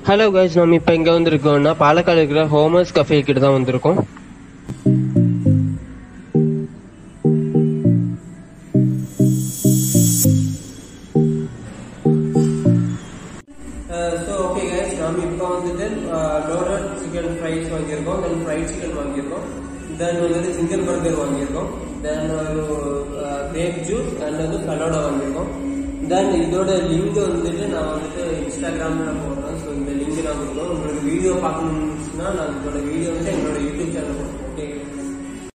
hello guys நம்ம இப்போ எங்கே வந்திருக்கோம்னா பாலக்காடு இருக்கிற ஹோமர்ஸ் கஃபே கிட்ட தான் வந்திருக்கோம் ஸோ ஓகே கைஸ் நம்ம இப்போ வந்துட்டு லோடட் சிக்கன் ஃப்ரைஸ் வாங்கியிருக்கோம் தென் ஃப்ரைட் சிக்கன் வாங்கியிருக்கோம் தென் வந்துட்டு சிங்கிள் பர்கர் வாங்கியிருக்கோம் தென் ஒரு கிரேப் ஜூஸ் அண்ட் வந்து ஃபலோடா வாங்கியிருக்கோம் தென் இதோட லிங்க் வந்துட்டு நான் வந்துட்டு இன்ஸ்டாகிராமில் போடுறேன் ஸோ இந்த லிங்க் நான் கொடுக்குறோம் உங்களுக்கு வீடியோ பார்க்கணும்னுச்சுன்னா நான் இதோட வீடியோ வந்து என்னோட யூடியூப் சேனல் போடுறேன் ஓகே